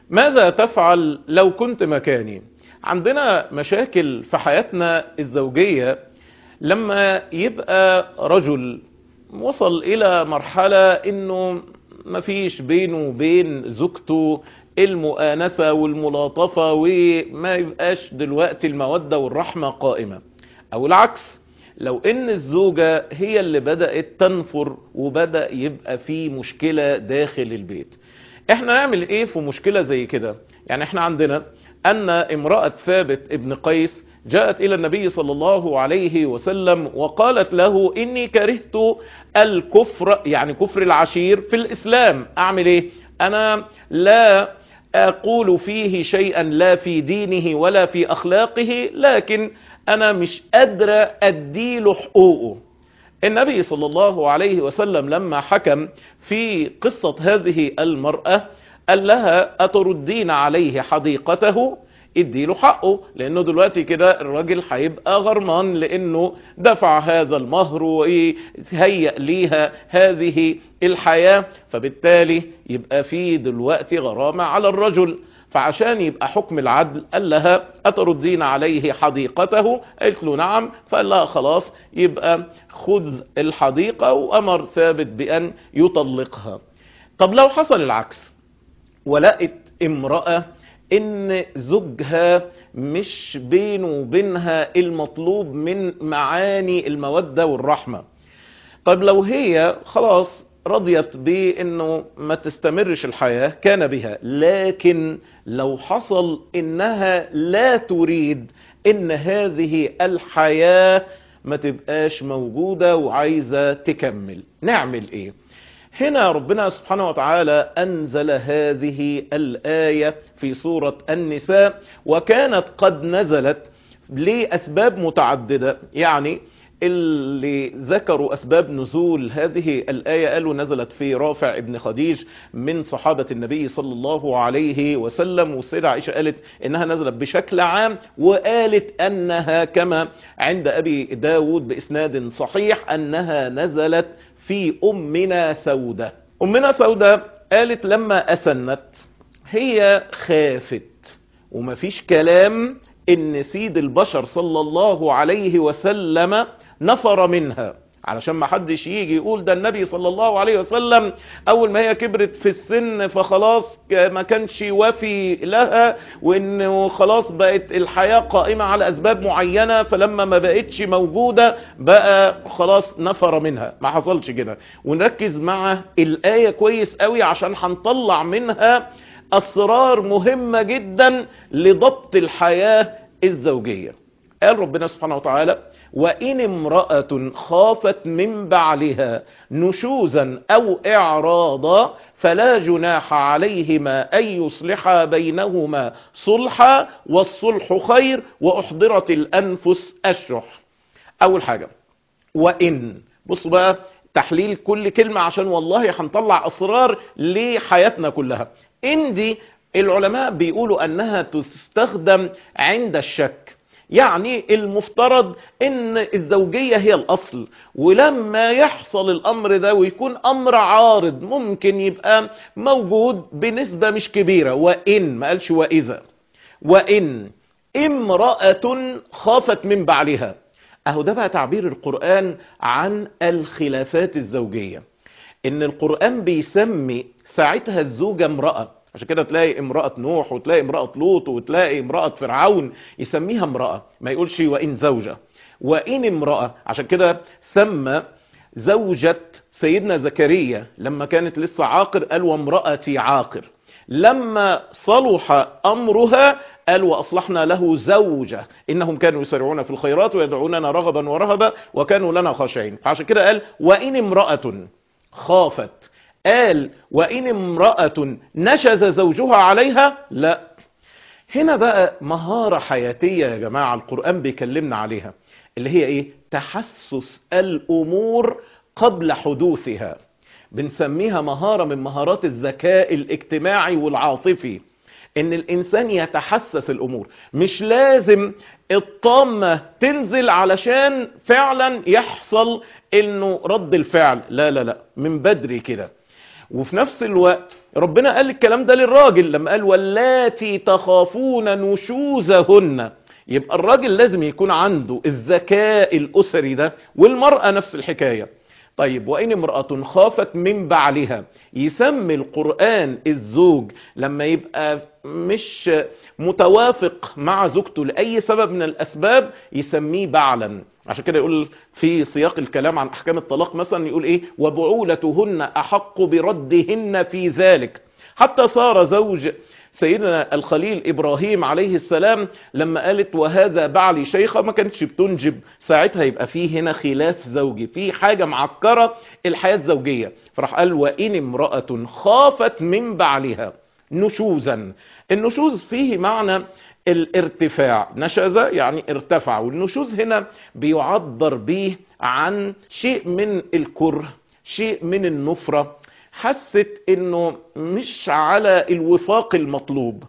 ماذا تفعل لو كنت مكاني عندنا مشاكل في حياتنا الزوجية لما يبقى رجل وصل الى مرحلة انه مفيش بينه وبين زوجته المؤانسة والملاطفة وما يبقاش دلوقتي المودة والرحمة قائمة او العكس لو ان الزوجة هي اللي بدأت تنفر وبدأ يبقى في مشكلة داخل البيت احنا نعمل ايه في مشكلة زي كده يعني احنا عندنا ان امرأة ثابت ابن قيس جاءت الى النبي صلى الله عليه وسلم وقالت له اني كرهت الكفر يعني كفر العشير في الاسلام اعمل ايه انا لا اقول فيه شيئا لا في دينه ولا في اخلاقه لكن انا مش قادرة اديله حقوقه النبي صلى الله عليه وسلم لما حكم في قصة هذه المرأة قال لها أتردين عليه حديقته اديله حقه لانه دلوقتي كده الراجل هيبقى غرمان لانه دفع هذا المهر وهيئ ليها هذه الحياة فبالتالي يبقى في دلوقتي غرامة على الرجل فعشان يبقى حكم العدل قال لها أتردين عليه حديقته قالت له نعم فقال لها خلاص يبقى خذ الحديقة وأمر ثابت بأن يطلقها طب لو حصل العكس ولقت امرأة ان زوجها مش بينه وبينها المطلوب من معاني المودة والرحمة طب لو هي خلاص رضيت بانه ما تستمرش الحياة كان بها لكن لو حصل انها لا تريد ان هذه الحياة ما تبقاش موجودة وعايزة تكمل نعمل ايه هنا ربنا سبحانه وتعالى أنزل هذه الآية في سورة النساء وكانت قد نزلت لأسباب متعددة يعني اللي ذكروا أسباب نزول هذه الآية قالوا نزلت في رافع ابن خديج من صحابة النبي صلى الله عليه وسلم والسيدة عائشة قالت إنها نزلت بشكل عام وقالت أنها كما عند أبي داود بإسناد صحيح أنها نزلت في أمنا سودة أمنا سودة قالت لما أسنت هي خافت ومفيش كلام ان سيد البشر صلى الله عليه وسلم نفر منها علشان ما حدش يجي يقول ده النبي صلى الله عليه وسلم اول ما هي كبرت في السن فخلاص ما كانش وافي لها وانه خلاص بقت الحياة قائمة على اسباب معينة فلما ما بقتش موجودة بقى خلاص نفر منها ما حصلش كده ونركز مع الاية كويس قوي عشان هنطلع منها اسرار مهمة جدا لضبط الحياة الزوجية قال ربنا سبحانه وتعالى وإن امرأة خافت من بعلها نشوزا أو إعراضا فلا جناح عليهما أن يصلحا بينهما صلحا والصلح خير وأحضرت الأنفس الشح أول حاجة وإن بصوا بقى تحليل كل كلمة عشان والله هنطلع أسرار لحياتنا كلها إن دي العلماء بيقولوا أنها تستخدم عند الشك يعني المفترض ان الزوجية هي الاصل ولما يحصل الامر ده ويكون امر عارض ممكن يبقى موجود بنسبة مش كبيرة وان ما قالش واذا وان امرأة خافت من بعلها اهو ده بقى تعبير القرآن عن الخلافات الزوجية ان القرآن بيسمي ساعتها الزوجة امرأة عشان كده تلاقي امرأة نوح وتلاقي امرأة لوط وتلاقي امرأة فرعون يسميها امرأة ما يقولش وإن زوجة وإن امرأة عشان كده سمى زوجة سيدنا زكريا لما كانت لسه عاقر قال وامرأتي عاقر لما صلح أمرها قال وأصلحنا له زوجة إنهم كانوا يسرعون في الخيرات ويدعوننا رغبا ورهبا وكانوا لنا خاشعين فعشان كده قال وإن امرأة خافت قال وإن امرأة نشز زوجها عليها لا هنا بقى مهارة حياتية يا جماعة القرآن بيكلمنا عليها اللي هي ايه تحسس الأمور قبل حدوثها بنسميها مهارة من مهارات الذكاء الاجتماعي والعاطفي ان الانسان يتحسس الامور مش لازم الطامة تنزل علشان فعلا يحصل انه رد الفعل لا لا لا من بدري كده وفي نفس الوقت ربنا قال الكلام ده للراجل لما قال واللاتي تخافون نشوزهن يبقى الراجل لازم يكون عنده الذكاء الأسري ده والمرأة نفس الحكاية طيب وإن امرأة خافت من بعلها يسمي القرآن الزوج لما يبقى مش متوافق مع زوجته لأي سبب من الأسباب يسميه بعلا عشان كده يقول في سياق الكلام عن أحكام الطلاق مثلا يقول إيه وبعولتهن أحق بردهن في ذلك حتى صار زوج سيدنا الخليل إبراهيم عليه السلام لما قالت وهذا بعلي شيخة ما كانتش بتنجب ساعتها يبقى فيه هنا خلاف زوجي في حاجة معكرة الحياة الزوجية فراح قال وإن امرأة خافت من بعلها نشوزا النشوز فيه معنى الارتفاع نشز يعني ارتفع والنشوز هنا بيعبر به عن شيء من الكره شيء من النفرة حست انه مش على الوفاق المطلوب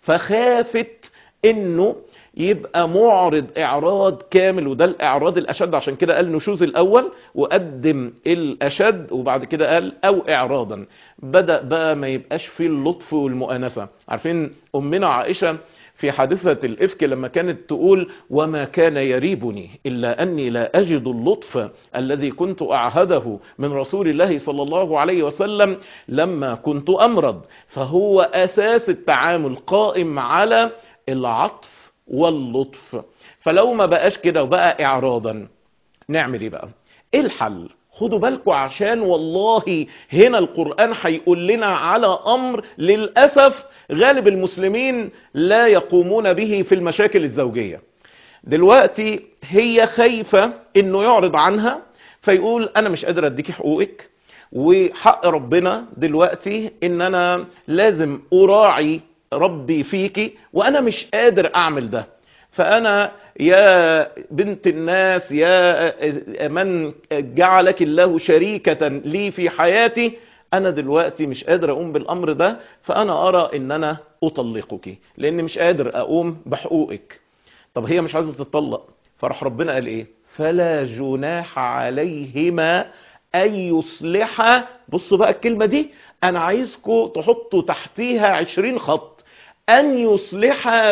فخافت انه يبقى معرض اعراض كامل وده الاعراض الاشد عشان كده قال نشوز الاول وقدم الاشد وبعد كده قال او اعراضا بدأ بقى ما يبقاش فيه اللطف والمؤانسة عارفين امنا عائشة في حادثة الإفك لما كانت تقول وما كان يريبني إلا أني لا أجد اللطف الذي كنت أعهده من رسول الله صلى الله عليه وسلم لما كنت أمرض فهو أساس التعامل قائم على العطف واللطف فلو ما بقاش كده وبقى إعراضا نعمل إيه بقى إيه الحل خدوا بالكم عشان والله هنا القرآن هيقول لنا على أمر للأسف غالب المسلمين لا يقومون به في المشاكل الزوجية دلوقتي هي خايفة انه يعرض عنها فيقول انا مش قادر اديكي حقوقك وحق ربنا دلوقتي ان انا لازم اراعي ربي فيكي وانا مش قادر اعمل ده فانا يا بنت الناس يا من جعلك الله شريكة لي في حياتي انا دلوقتي مش قادر اقوم بالامر ده فانا ارى ان انا اطلقك لان مش قادر اقوم بحقوقك طب هي مش عايزه تطلق فراح ربنا قال ايه فلا جناح عليهما ان يصلح بصوا بقى الكلمه دي انا عايزكم تحطوا تحتيها عشرين خط ان يصلح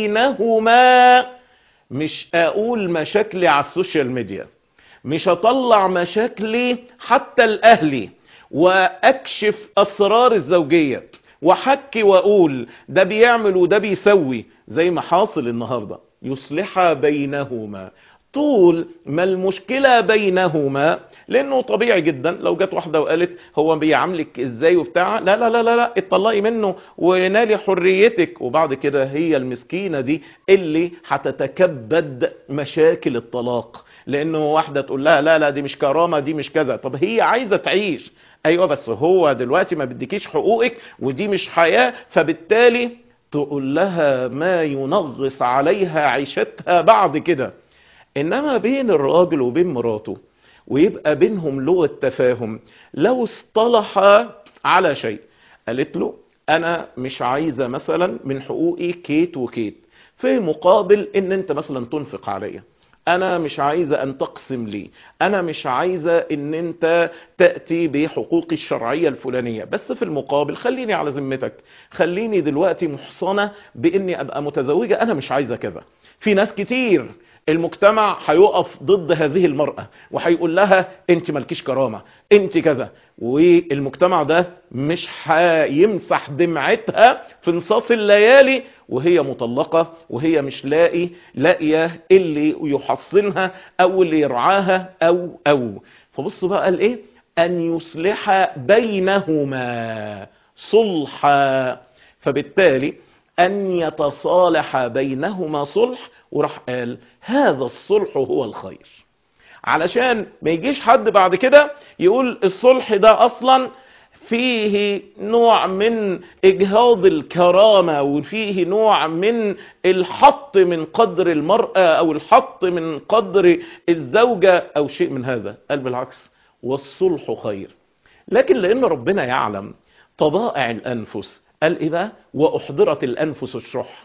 بينهما مش اقول مشاكلي على السوشيال ميديا مش اطلع مشاكلي حتى الاهلي واكشف اسرار الزوجية وحكي واقول ده بيعمل وده بيسوي زي ما حاصل النهاردة يصلح بينهما طول ما المشكلة بينهما لانه طبيعي جدا لو جت واحدة وقالت هو بيعاملك ازاي وبتاع لا لا لا لا, لا اتطلقي منه ونالي حريتك وبعد كده هي المسكينة دي اللي هتتكبد مشاكل الطلاق لانه واحدة تقول لها لا لا دي مش كرامة دي مش كذا طب هي عايزة تعيش ايوه بس هو دلوقتي ما بديكيش حقوقك ودي مش حياة فبالتالي تقول لها ما ينغص عليها عيشتها بعد كده انما بين الراجل وبين مراته ويبقى بينهم لغة تفاهم لو اصطلح على شيء قالت له انا مش عايزة مثلا من حقوقي كيت وكيت في مقابل ان انت مثلا تنفق عليا انا مش عايزة ان تقسم لي انا مش عايزة ان انت تأتي بحقوقي الشرعية الفلانية بس في المقابل خليني على ذمتك خليني دلوقتي محصنة باني ابقى متزوجة انا مش عايزة كذا في ناس كتير المجتمع هيقف ضد هذه المرأة وهيقول لها انت مالكيش كرامة انت كذا والمجتمع ده مش هيمسح دمعتها في نصاص الليالي وهي مطلقة وهي مش لاقي لاقية اللي يحصنها او اللي يرعاها او او فبصوا بقى قال ايه ان يصلح بينهما صلحا فبالتالي أن يتصالح بينهما صلح وراح قال هذا الصلح هو الخير علشان ما يجيش حد بعد كده يقول الصلح ده أصلا فيه نوع من إجهاض الكرامة وفيه نوع من الحط من قدر المرأة أو الحط من قدر الزوجة أو شيء من هذا قال بالعكس والصلح خير لكن لأن ربنا يعلم طبائع الأنفس قال ايه بقى واحضرت الانفس الشح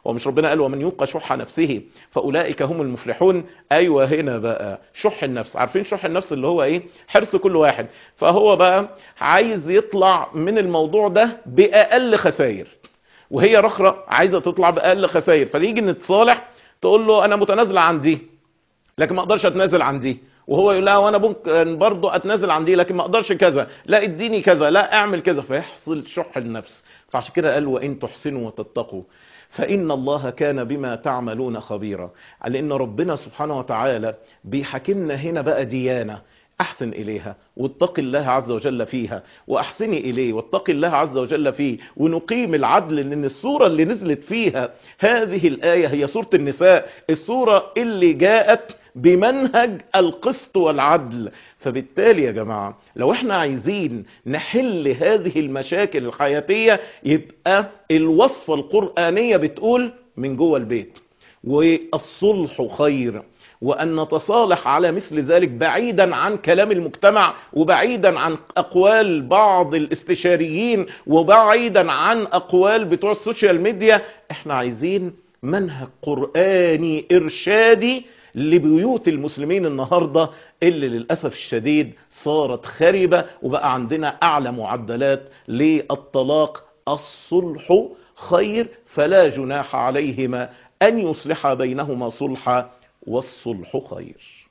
هو مش ربنا قال ومن يوق شح نفسه فاولئك هم المفلحون ايوه هنا بقى شح النفس عارفين شح النفس اللي هو ايه حرص كل واحد فهو بقى عايز يطلع من الموضوع ده باقل خسائر وهي رخرة عايزة تطلع بأقل خسائر فنيجي نتصالح تقول له أنا متنازلة عن دي لكن ما أقدرش أتنازل عن دي وهو يقول لها وانا ممكن برضه اتنازل عن دي لكن ما اقدرش كذا لا اديني كذا لا اعمل كذا فيحصل شح النفس فعشان كده قال وان تحسنوا وتتقوا فإن الله كان بما تعملون خبيرا لأن ربنا سبحانه وتعالى بيحكمنا هنا بقى ديانة أحسن إليها واتق الله عز وجل فيها وأحسني إليه واتق الله عز وجل فيه ونقيم العدل لأن السورة اللي نزلت فيها هذه الآية هي سورة النساء السورة اللي جاءت بمنهج القسط والعدل فبالتالي يا جماعة لو احنا عايزين نحل هذه المشاكل الحياتية يبقى الوصفة القرآنية بتقول من جوه البيت والصلح خير وأن نتصالح على مثل ذلك بعيدا عن كلام المجتمع وبعيدا عن أقوال بعض الاستشاريين وبعيدا عن أقوال بتوع السوشيال ميديا احنا عايزين منهج قرآني إرشادي لبيوت المسلمين النهاردة اللي للأسف الشديد صارت خربة وبقى عندنا أعلى معدلات للطلاق الصلح خير فلا جناح عليهما أن يصلح بينهما صلحا والصلح خير